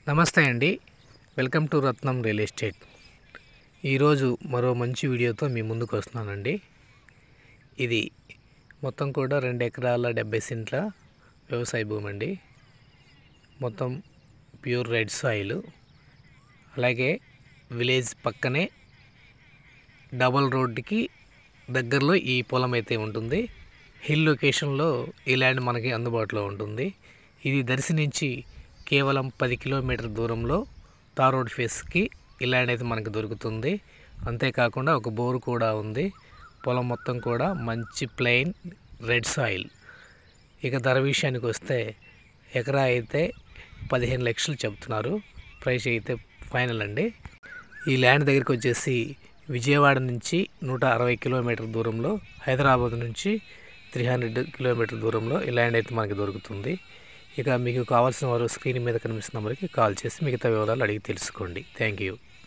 నమస్తే అండి welcome to Ratnam real estate ఈరోజు మరో మంచి వీడియోతో మీ ముందుకు వస్తున్నానండి ఇది మొత్తం కూడా రెండు ఎకరాల డెబ్బై సెంట్ల వ్యవసాయ భూమి అండి మొత్తం ప్యూర్ రెడ్ సాయిల్ అలాగే విలేజ్ పక్కనే డబల్ రోడ్డుకి దగ్గరలో ఈ పొలం అయితే ఉంటుంది హిల్ లొకేషన్లో ఈ ల్యాండ్ మనకి అందుబాటులో ఉంటుంది ఇది దర్శి నుంచి కేవలం పది కిలోమీటర్ దూరంలో తార్ రోడ్ ఫేస్కి ఈ ల్యాండ్ అయితే మనకి దొరుకుతుంది అంతేకాకుండా ఒక బోరు కూడా ఉంది పొలం మొత్తం కూడా మంచి ప్లెయిన్ రెడ్ సాయిల్ ఇక ధర విషయానికి వస్తే ఎకరా అయితే పదిహేను లక్షలు చెప్తున్నారు ప్రైస్ అయితే ఫైనల్ అండి ఈ ల్యాండ్ దగ్గరికి వచ్చేసి విజయవాడ నుంచి నూట అరవై కిలోమీటర్ దూరంలో హైదరాబాద్ నుంచి త్రీ హండ్రెడ్ కిలోమీటర్ దూరంలో ఈ ల్యాండ్ అయితే మనకి దొరుకుతుంది ఇక మీకు కావాల్సిన వారు స్క్రీన్ మీద కనిపిస్తున్న నెంబర్కి కాల్ చేసి మిగతా వివరాలు అడిగి తెలుసుకోండి థ్యాంక్ యూ